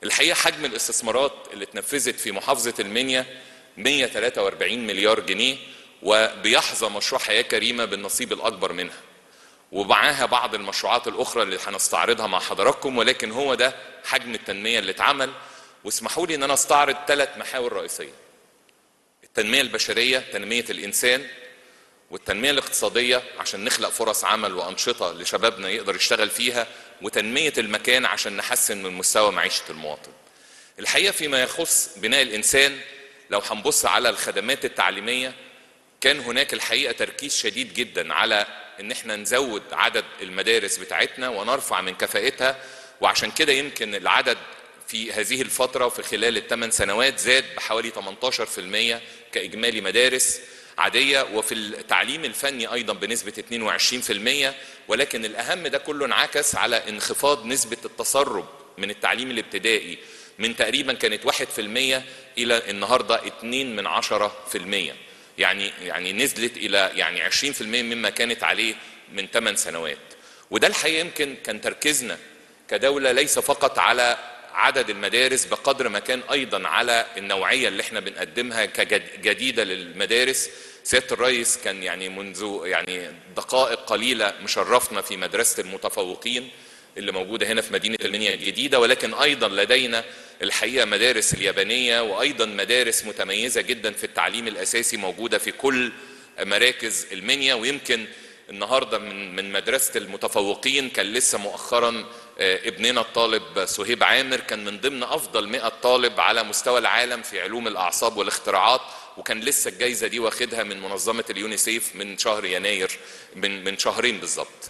الحقيقه حجم الاستثمارات اللي اتنفذت في محافظه المنيا 143 مليار جنيه وبيحظى مشروع حياه كريمه بالنصيب الاكبر منها ومعاها بعض المشروعات الاخرى اللي هنستعرضها مع حضراتكم ولكن هو ده حجم التنميه اللي اتعمل واسمحوا لي ان انا استعرض ثلاث محاور رئيسيه التنميه البشريه تنميه الانسان والتنميه الاقتصاديه عشان نخلق فرص عمل وانشطه لشبابنا يقدر يشتغل فيها وتنميه المكان عشان نحسن من مستوى معيشه المواطن الحقيقه فيما يخص بناء الانسان لو هنبص على الخدمات التعليميه كان هناك الحقيقه تركيز شديد جدا على ان احنا نزود عدد المدارس بتاعتنا ونرفع من كفاءتها وعشان كده يمكن العدد في هذه الفترة في خلال الثمان سنوات زاد بحوالي 18% كإجمالي مدارس عادية وفي التعليم الفني أيضا بنسبة 22% ولكن الأهم ده كله انعكس على انخفاض نسبة التسرب من التعليم الابتدائي من تقريبا كانت 1% إلى النهاردة 2 من 10% يعني يعني نزلت إلى يعني 20% مما كانت عليه من 8 سنوات وده الحقيقة يمكن كان تركيزنا كدولة ليس فقط على عدد المدارس بقدر ما كان ايضا على النوعيه اللي احنا بنقدمها كجديده للمدارس سياده الرئيس كان يعني منذ يعني دقائق قليله مشرفنا في مدرسه المتفوقين اللي موجوده هنا في مدينه المنيا الجديده ولكن ايضا لدينا الحقيقه مدارس اليابانيه وايضا مدارس متميزه جدا في التعليم الاساسي موجوده في كل مراكز المنيا ويمكن النهارده من من مدرسه المتفوقين كان لسه مؤخرا ابننا الطالب سهيب عامر كان من ضمن افضل 100 طالب على مستوى العالم في علوم الاعصاب والاختراعات وكان لسه الجائزه دي واخدها من منظمه اليونيسيف من شهر يناير من من شهرين بالظبط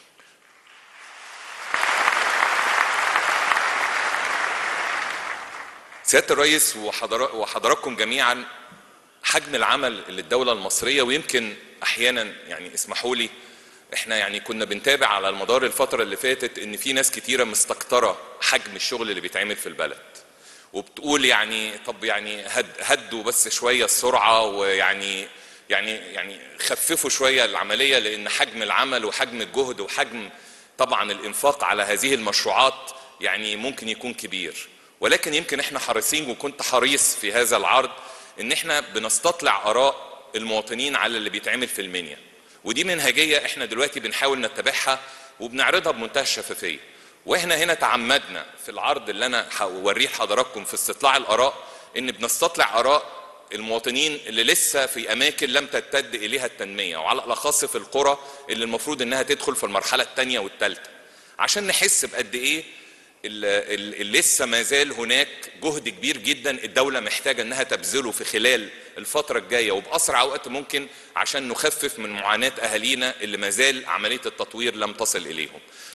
سياده الرئيس وحضراتكم جميعا حجم العمل اللي الدوله المصريه ويمكن احيانا يعني اسمحوا لي احنا يعني كنا بنتابع على المدار الفتره اللي فاتت ان في ناس كتيره مستكتره حجم الشغل اللي بيتعمل في البلد وبتقول يعني طب يعني هد هدوا بس شويه السرعه ويعني يعني يعني خففوا شويه العمليه لان حجم العمل وحجم الجهد وحجم طبعا الانفاق على هذه المشروعات يعني ممكن يكون كبير ولكن يمكن احنا حريصين وكنت حريص في هذا العرض ان احنا بنستطلع اراء المواطنين على اللي بيتعمل في المنيا ودي منهجيه احنا دلوقتي بنحاول نتبعها وبنعرضها بمنتهى الشفافيه واحنا هنا تعمدنا في العرض اللي انا هوريه لحضراتكم في استطلاع الاراء ان بنستطلع اراء المواطنين اللي لسه في اماكن لم تمتد اليها التنميه وعلى الاخص في القرى اللي المفروض انها تدخل في المرحله الثانيه والثالثه عشان نحس بقد ايه اللي لسه ما زال هناك جهد كبير جدا الدولة محتاجة انها تبذله في خلال الفترة الجاية وبأسرع وقت ممكن عشان نخفف من معاناة أهالينا اللي ما زال عملية التطوير لم تصل إليهم